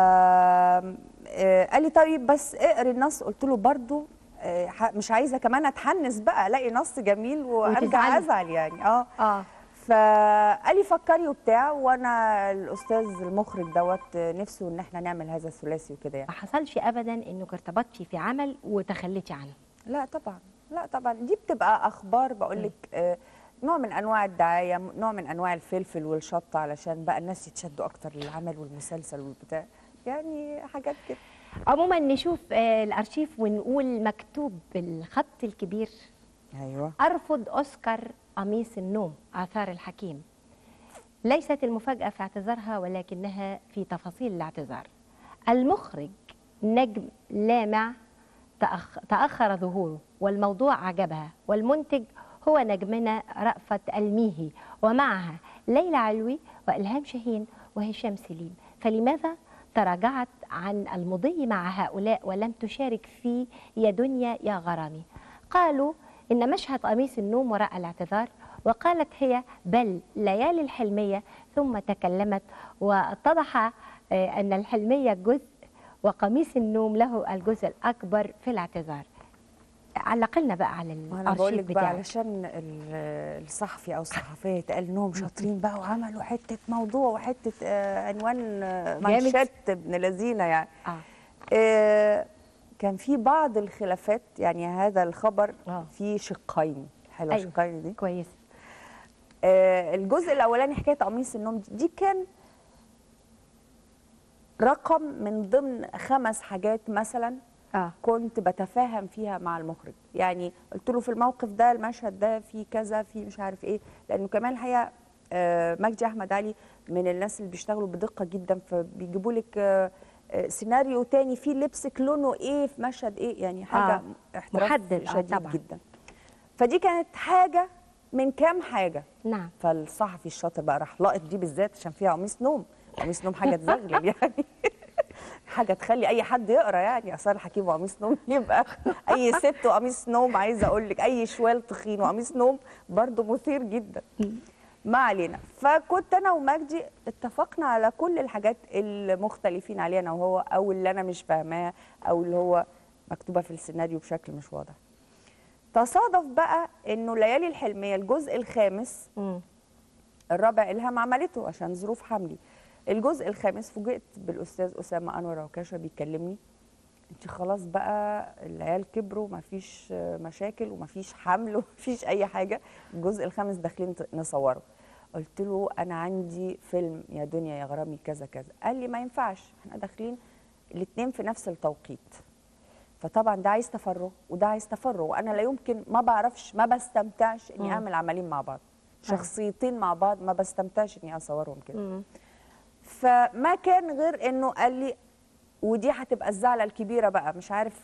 آه، قال لي طيب بس اقري النص قلت له برضو آه، ح- مش عايزه كمان اتحنس بقى الاقي نص جميل وارجع وتزعلي. ازعل يعني اه آه فقال لي فكري وبتاع وانا الاستاذ المخرج دوت آه، نفسه ان احنا نعمل هذا الثلاثي وكده يعني ما حصلش أبدا إنك ارتبطتي في عمل وتخليتي عنه لا طبعا لا طبعا دي بتبقى اخبار بقول لك آه، نوع من انواع الدعايه نوع من انواع الفلفل والشطه علشان بقى الناس يتشدوا اكتر للعمل والمسلسل والبتاع يعني حاجات كده عموما نشوف آه، الارشيف ونقول مكتوب بالخط الكبير ايوه ارفض اوسكار قميص النوم اثار الحكيم ليست المفاجاه في اعتذارها ولكنها في تفاصيل الاعتذار المخرج نجم لامع تأخ... تاخر ظهوره والموضوع عجبها والمنتج هو نجمنا رأفت الميهي ومعها ليلى علوي والهام شاهين وهشام سليم فلماذا تراجعت عن المضي مع هؤلاء ولم تشارك في يا دنيا يا غرامي قالوا إن مشهد قميص النوم وراء الاعتذار وقالت هي بل ليالي الحلمية ثم تكلمت واتضح آه، أن الحلمية جزء وقميص النوم له الجزء الأكبر في الاعتذار علق لنا بقى على وانا بقول الارشيف لك بقى بتاعك علشان ال- الصحفي او الصحفيه يتقال انهم شاطرين بقى وعملوا حته موضوع وحته آه، عنوان آه، جامد. منشات ابن لذينه يعني آه. آه، كان في بعض الخلافات يعني هذا الخبر آه. فيه شقين حلوه أيوة. شقين دي كويس آه، الجزء الاولاني حكايه قميص النوم دي, دي كان رقم من ضمن خمس حاجات مثلا اه كنت بتفاهم فيها مع المخرج يعني قلت له في الموقف ده المشهد ده في كذا في مش عارف ايه لانه كمان الحقيقه آه، مجدي احمد علي من الناس اللي بيشتغلوا بدقه جدا فبيجيبوا لك آه، آه، سيناريو تاني فيه لبسك لونه ايه في مشهد ايه يعني حاجه آه، احتراف محدد، آه، شديد طبعاً. جدا فدي كانت حاجه من كام حاجه نعم فالصحفي الشاطر بقى راح لاقط دي بالذات عشان فيها قميص نوم قميص نوم حاجه تزغلل يعني حاجه تخلي اي حد يقرا يعني اثار حكيم وقميص نوم يبقى اي ست وقميص نوم عايزه اقول لك اي شوال تخين وقميص نوم برضو مثير جدا ما علينا فكنت انا ومجدي اتفقنا على كل الحاجات المختلفين عليها انا وهو او اللي انا مش فاهماها او اللي هو مكتوبه في السيناريو بشكل مش واضح تصادف بقى انه ليالي الحلميه الجزء الخامس مم. الرابع الهام عملته عشان ظروف حملي الجزء الخامس فوجئت بالاستاذ اسامه انور عكاشه بيكلمني انت خلاص بقى العيال كبروا مفيش آه، مشاكل ومفيش حمل ومفيش اي حاجه الجزء الخامس داخلين ت- نصوره قلت له انا عندي فيلم يا دنيا يا غرامي كذا كذا قال لي ما ينفعش احنا داخلين الاثنين في نفس التوقيت فطبعا ده عايز تفرغ وده عايز تفرغ وانا لا يمكن ما بعرفش ما بستمتعش اني مم. اعمل عملين مع بعض آه. شخصيتين مع بعض ما بستمتعش اني اصورهم كده مم. فما كان غير انه قال لي ودي هتبقى الزعلة الكبيرة بقى مش عارف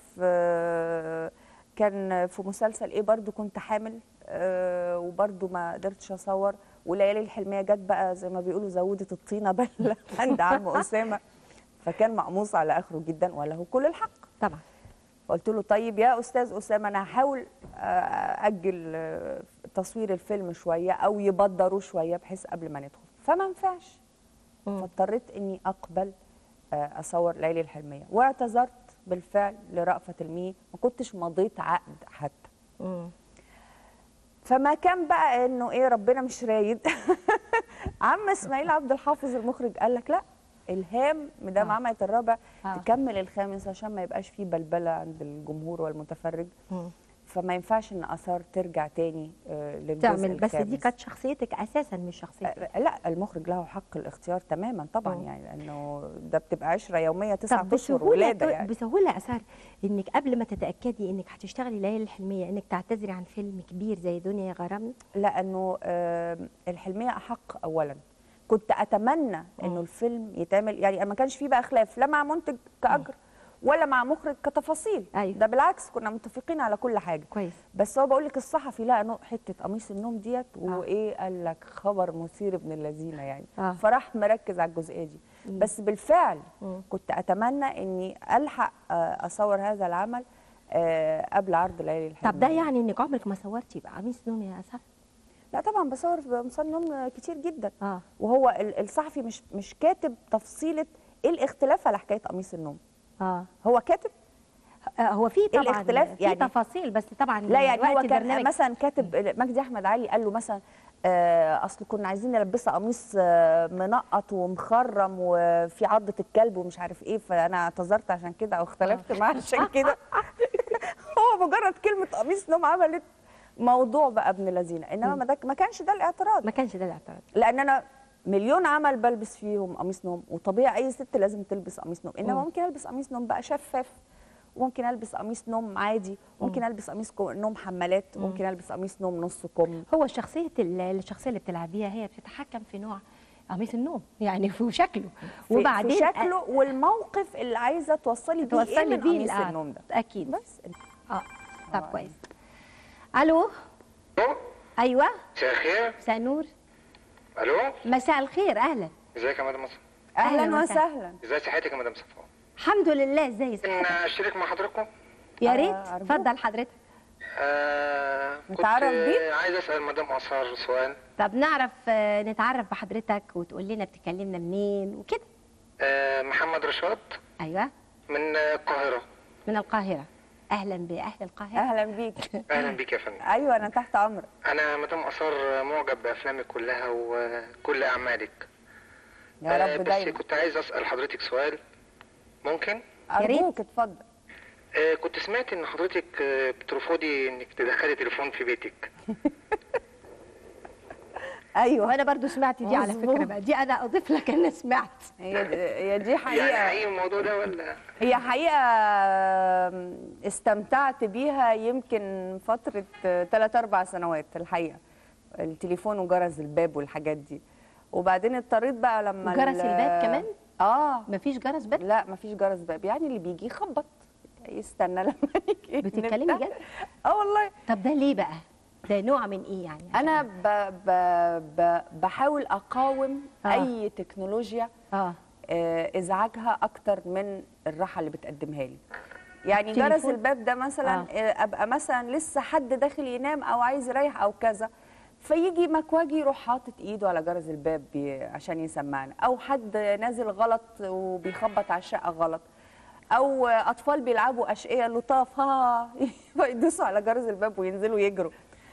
آه، كان في مسلسل ايه برضو كنت حامل آه، وبرضو ما قدرتش اصور وليالي الحلمية جت بقى زي ما بيقولوا زودت الطينة بلة عند عم أسامة فكان مقموص على آخره جدا وله كل الحق طبعا قلت له طيب يا استاذ اسامه انا هحاول آه، اجل آه، تصوير الفيلم شويه او يبدروا شويه بحيث قبل ما ندخل فما نفعش مم. فاضطريت اني اقبل آه، اصور ليالي الحلميه واعتذرت بالفعل لرأفت المي ما كنتش مضيت عقد حتى مم. فما كان بقى انه ايه ربنا مش رايد عم اسماعيل عبد الحافظ المخرج قال لك لا الهام مدام آه. عملت الرابع آه. تكمل الخامس عشان ما يبقاش فيه بلبله عند الجمهور والمتفرج مم. فما ينفعش ان اثار ترجع تاني آه، للجزء تعمل بس دي الخامس. كانت شخصيتك اساسا مش شخصيتك آه، لا المخرج له حق الاختيار تماما طبعا مم. يعني لانه ده بتبقى عشره يوميه تسعة طب اشهر بسهوله ولاده يعني بسهوله اثار انك قبل ما تتاكدي انك هتشتغلي ليالي الحلميه انك تعتذري عن فيلم كبير زي دنيا يا غرامي لانه آه، الحلميه احق اولا كنت اتمنى انه الفيلم يتعمل يعني ما كانش فيه بقى خلاف لا مع منتج كاجر ولا مع مخرج كتفاصيل أيوة. ده بالعكس كنا متفقين على كل حاجه كويس بس هو بقول لك الصحفي لقى نوع حته قميص النوم ديت وايه قال لك خبر مثير ابن اللذينه يعني آه. فراح مركز على الجزئيه دي بس بالفعل مم. كنت اتمنى اني الحق آه، اصور هذا العمل آه، قبل عرض ليالي الحلميه طب ده يعني انك عمرك ما صورتي بقى قميص نوم يا اسف لا طبعا بصور بقمصان نوم كتير جدا اه وهو ال- الصحفي مش مش كاتب تفصيله ايه الاختلاف على حكايه قميص النوم اه هو كاتب آه، هو في طبعا الاختلاف في يعني- تفاصيل بس طبعا لا يعني وقت هو كان البرنامج مثلا كاتب مجدي احمد علي قال له مثلا آه، اصل كنا عايزين نلبسها قميص آه، منقط ومخرم وفي عضه الكلب ومش عارف ايه فانا اعتذرت عشان كده او اختلفت معاه عشان كده هو مجرد كلمه قميص نوم عملت موضوع بقى ابن لذينه انما ما, ده ما كانش ده الاعتراض ما كانش ده الاعتراض لان انا مليون عمل بلبس فيهم قميص نوم وطبيعي اي ست لازم تلبس قميص نوم انما مم. ممكن البس قميص نوم بقى شفاف وممكن البس قميص نوم عادي ممكن البس قميص كو- نوم حمالات ممكن البس قميص نوم نص كم هو الشخصيه ال- الشخصيه اللي بتلعب بيها هي بتتحكم في نوع قميص النوم يعني في شكله في- وبعدين في شكله والموقف اللي عايزه توصلي بيه إيه توصلي من بيه قميص القعدة. النوم ده اكيد بس اه طب كويس الو الو ايوه مساء الخير مساء النور الو مساء الخير اهلا ازيك يا مدام مصر أهلاً اهلا وسهلاً. وسهلا ازاي صحتك يا مدام صفاء الحمد لله ازاي ممكن صحتك؟ اشترك مع حضراتكم يا آه، ريت أرجوك. اتفضل حضرتك آه كنت نتعرف بيك؟ آه، عايز اسال مدام اثار سؤال طب نعرف آه، نتعرف بحضرتك وتقول لنا بتكلمنا منين وكده آه محمد رشاد ايوه من آه، القاهره من القاهره اهلا باهل القاهره اهلا بيك اهلا بيك يا فندم ايوه انا تحت امرك انا مدام اثار معجب بافلامك كلها وكل اعمالك يا آه، رب بس دايما كنت عايز اسال حضرتك سؤال ممكن يا ريت. ارجوك اتفضل آه كنت سمعت ان حضرتك آه، بترفضي انك تدخلي تليفون في بيتك ايوه وانا برضو سمعت دي على مظبوط. فكره بقى دي انا اضيف لك انا سمعت هي دي, هي دي يعني حقيقه حقيقي الموضوع ده ولا هي حقيقه استمتعت بيها يمكن فتره 3 4 سنوات الحقيقه التليفون وجرس الباب والحاجات دي وبعدين اضطريت بقى لما وجرس ال- الباب كمان؟ اه مفيش جرس باب لا مفيش جرس باب يعني اللي بيجي يخبط يستنى لما يجي بتتكلمي نفتح. جد؟ اه والله طب ده ليه بقى ده نوع من ايه يعني انا ب ب ب بحاول اقاوم آه. اي تكنولوجيا اه آه، ازعاجها اكتر من الراحه اللي بتقدمها لي يعني التليفون؟ جرس الباب ده مثلا آه. آه. ابقى مثلا لسه حد داخل ينام او عايز يريح او كذا فيجي مكواجي يروح حاطط ايده على جرس الباب بي- عشان يسمعنا او حد نازل غلط وبيخبط على الشقه غلط او اطفال بيلعبوا اشقيه لطاف ها يدوسوا على جرس الباب وينزلوا يجروا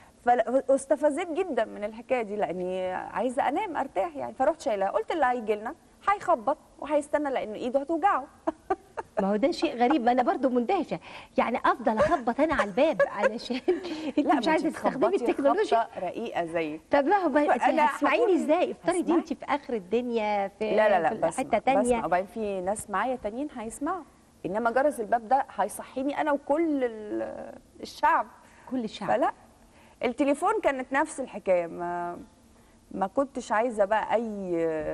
فاستفزيت جدا من الحكايه دي لاني عايزه انام ارتاح يعني فرحت شايلها قلت اللي هيجي لنا هيخبط وهيستنى لان ايده هتوجعه ما هو ده شيء غريب ما انا برضو مندهشه يعني افضل اخبط انا على الباب علشان انت مش ما عايزه انتي تستخدمي تخبطي التكنولوجيا خبطة رقيقه زي طب ما هو بقى فأنا هتسمعيني هقول- ازاي افترضي هسمعك. انت في اخر الدنيا في لا لا لا في بس حته تانية وبعدين في ناس معايا تانيين هيسمعوا انما جرس الباب ده هيصحيني انا وكل ال- الشعب كل الشعب فلا التليفون كانت نفس الحكايه ما ما كنتش عايزه بقى اي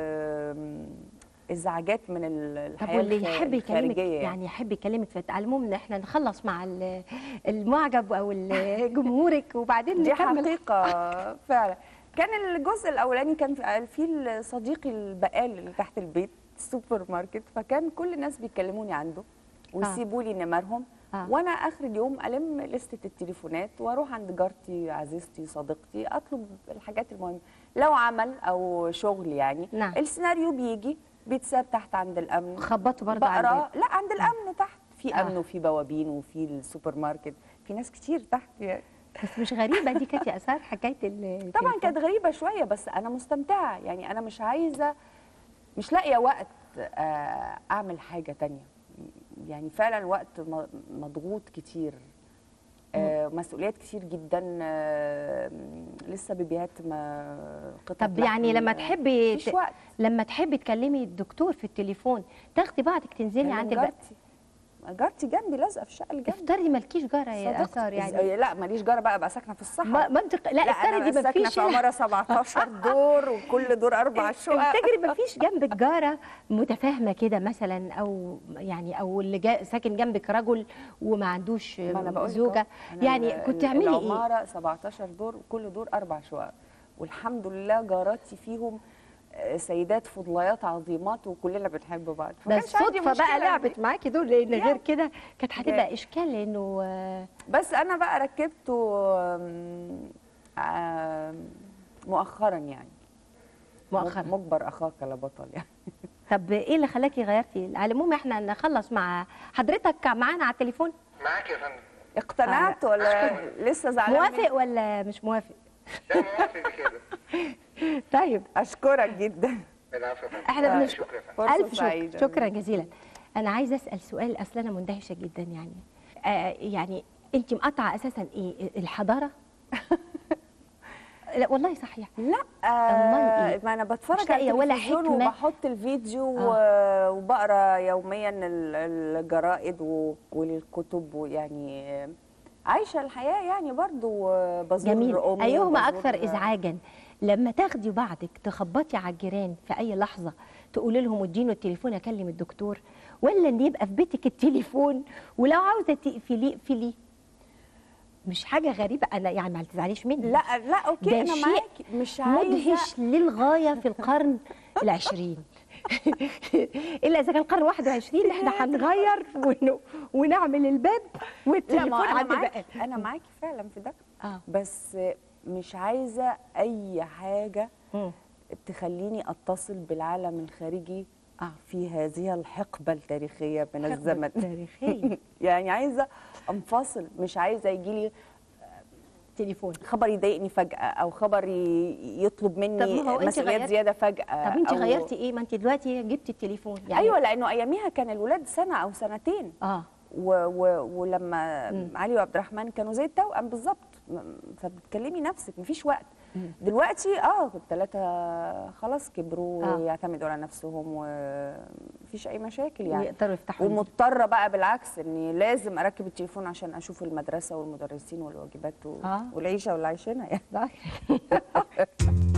آم، ازعاجات من ال- طب الحياه واللي الخ- يحب يكلمك الخارجيه يعني يحب يكلمك فتعلموه ان احنا نخلص مع ال- المعجب او ال- جمهورك وبعدين دي نكمل حقيقه فعلا كان الجزء الاولاني كان في- في صديقي البقال اللي تحت البيت السوبر ماركت فكان كل الناس بيكلموني عنده ويسيبوا لي نمرهم آه. وانا اخر اليوم الم لستة التليفونات واروح عند جارتي عزيزتي صديقتي اطلب الحاجات المهمه لو عمل او شغل يعني نعم. السيناريو بيجي بيتساب تحت عند الامن خبطوا برضه على بقرا الباب لا عند الامن تحت في آه. امن وفي بوابين وفي السوبر ماركت في ناس كتير تحت يعني بس مش غريبه دي كانت يا اثار حكايه ال- طبعا التليفون. كانت غريبه شويه بس انا مستمتعه يعني انا مش عايزه مش لاقيه وقت آه، اعمل حاجه تانية يعني فعلا وقت م- مضغوط كتير آه، مسؤوليات كتير جدا آه، لسه بيبيات ما قطع طب يعني لما تحبي مفيش ت- وقت لما تحبي تكلمي الدكتور في التليفون تاخدي بعضك تنزلي كلم عند الباب جارتي جارتي جنبي لازقه في الشقه اللي جنبي افترضي مالكيش جاره يا صديقتي. اثار يعني لا ماليش جاره بقى ابقى ساكنه في ما- الصحراء منطق لا لا انا افترضي بقى ما ساكنه فيش في عماره 17 دور وكل دور اربع شقق افتكري ما فيش جنبك جاره متفاهمه كده مثلا او يعني او اللي جا ساكن جنبك رجل وما عندوش ما انا بقول لك زوجه أهو. أنا يعني ال- كنت تعملي ايه العماره 17 دور وكل دور اربع شقق والحمد لله جاراتي فيهم آه، سيدات فضليات عظيمات وكلنا بنحب بعض فما بس كانش عندي صدفه مشكلة بقى دي. لعبت معاكي دول لان غير يعني. كده كانت هتبقى يعني. اشكال لانه آه، بس انا بقى ركبته آم، آم، مؤخرا يعني مؤخرا مجبر اخاك لبطل يعني طب ايه اللي خلاكي غيرتي على العموم احنا نخلص مع حضرتك معانا على التليفون معاك يا فندم اقتنعت ولا لسه زعلان مني؟ موافق ولا مش موافق لا موافق بكده طيب اشكرك جدا العفو يا فندم احنا آه، بنشكر شكرا يا فندم فرصة الف شكر سعيدة. شكرا جزيلا انا عايزه اسال سؤال اصل انا مندهشه جدا يعني آه يعني انت مقطعه اساسا ايه الحضاره لا والله صحيح لا أمال إيه؟ ما انا بتفرج مش على لاقية ولا التلفزيون حكمة. وبحط الفيديو و- وبقرا يوميا ال- الجرائد و- والكتب ويعني عايشه الحياه يعني برضو بزور جميل امي ايهما وبزور- اكثر ازعاجا لما تاخدي بعضك تخبطي على الجيران في اي لحظه تقولي لهم اديني التليفون اكلم الدكتور ولا ان يبقى في بيتك التليفون ولو عاوزه تقفليه اقفليه مش حاجه غريبه انا يعني ما تزعليش مني لا لا اوكي ده انا شيء معاكي مش عايزه مدهش للغايه في القرن العشرين الا اذا كان القرن 21 احنا هنغير ون... ونعمل الباب لا والتليفون ما انا عند بقى معاكي انا معاكي فعلا في ده اه بس مش عايزه اي حاجه مم. تخليني اتصل بالعالم الخارجي اه في هذه الحقبه التاريخيه من الزمن تاريخيا يعني عايزه انفصل مش عايزه يجي لي تليفون خبر يضايقني فجاه او خبر ي- يطلب مني طب ما هو أنت مسؤوليات غيرتي- زياده فجاه طب انت أو- غيرتي ايه ما انت دلوقتي جبتي التليفون يعني ايوه لانه اياميها كان الولاد سنه او سنتين اه و و ولما علي وعبد الرحمن كانوا زي التوأم بالظبط م- فبتكلمي نفسك مفيش وقت دلوقتي اه الثلاثه خلاص كبروا آه. ويعتمدوا على نفسهم ومفيش اي مشاكل يعني يقدروا يفتحوا ومضطره بقى بالعكس اني لازم اركب التليفون عشان اشوف المدرسه والمدرسين والواجبات و... آه. والعيشه واللي عايشينها يعني البيت.